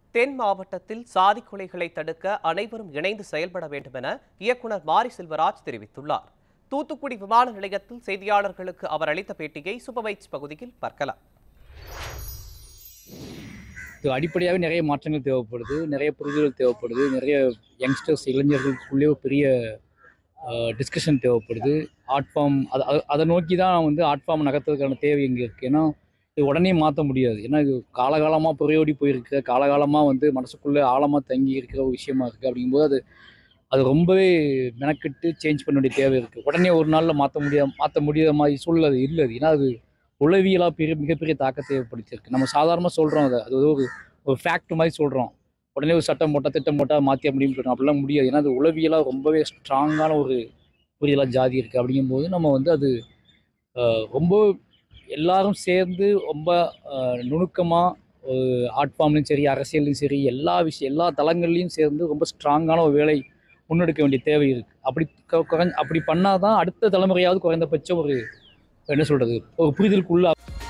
தென் மாவட்டத்தில் சாதி கொலைகளை தடுக்க அனைவரும் இணைந்து செயல்பட வேண்டும் என இயக்குனர் மாரி செல்வராஜ் தெரிவித்துள்ளார் தூத்துக்குடி விமான நிலையத்தில் செய்தியாளர்களுக்கு அவர் அளித்த பேட்டியை சூப்பர்வைட்ஸ் பகுதியில் பார்க்கலாம் இது அடிப்படையாகவே நிறைய மாற்றங்கள் தேவைப்படுது நிறைய புரிதல் தேவைப்படுது நிறைய யங்ஸ்டர்ஸ் இளைஞர்களுக்குள்ளே ஒரு பெரிய டிஸ்கஷன் தேவைப்படுது ஆர்ட் ஃபார்ம் அதை அதை- அதை நோக்கி தான் வந்து ஆர்ட் ஃபார்ம் நகர்த்துறதுக்கான தேவை இங்கே இருக்குது ஏன்னா இது உடனே மாற்ற முடியாது ஏன்னா இது காலகாலமாக புறையோடி போயிருக்கிற காலகாலமாக வந்து மனசுக்குள்ளே ஆழமாக தங்கி இருக்கிற ஒரு விஷயமா இருக்குது அப்படிங்கும்போது அது அது ரொம்பவே மெனக்கெட்டு சேஞ்ச் பண்ண வேண்டிய தேவை இருக்குது உடனே ஒரு நாளில் மாற்ற முடியா மாற்ற முடியாத மாதிரி சூழல் அது இல்லை அது ஏன்னா அது உளவியலாக பெரிய மிகப்பெரிய தாக்கத்தை ஏற்படுத்தியிருக்கு நம்ம சாதாரணமாக சொல்கிறோம் அதை அது ஒரு ஒரு ஃபேக்ட் மாதிரி சொல்கிறோம் உடனே ஒரு சட்டம் போட்டால் திட்டம் போட்டால் மாற்றிய முடியும்னு சொல்கிறோம் அப்படிலாம் முடியாது ஏன்னா அது உளவியலாக ரொம்பவே ஸ்ட்ராங்கான ஒரு புரியலாக ஜாதி இருக்குது அப்படிங்கும்போது நம்ம வந்து அது அஹ், ரொம்ப எல்லாரும் சேர்ந்து ரொம்ப நுணுக்கமாக ஆர்ட் ஃபார்ம்லையும் சரி அரசியல்லையும் சரி எல்லா விஷயம் எல்லா தளங்கள்லையும் சேர்ந்து ரொம்ப ஸ்ட்ராங்கான ஒரு வேலை முன்னெடுக்க வேண்டிய தேவை இருக்குது அப்படி கு- குறைஞ்ச அப்படி பண்ணால் தான் அடுத்த தலைமுறையாவது குறைந்தபட்சம் ஒரு என்ன சொல்கிறது ஒரு புரிதலுக்குள்ள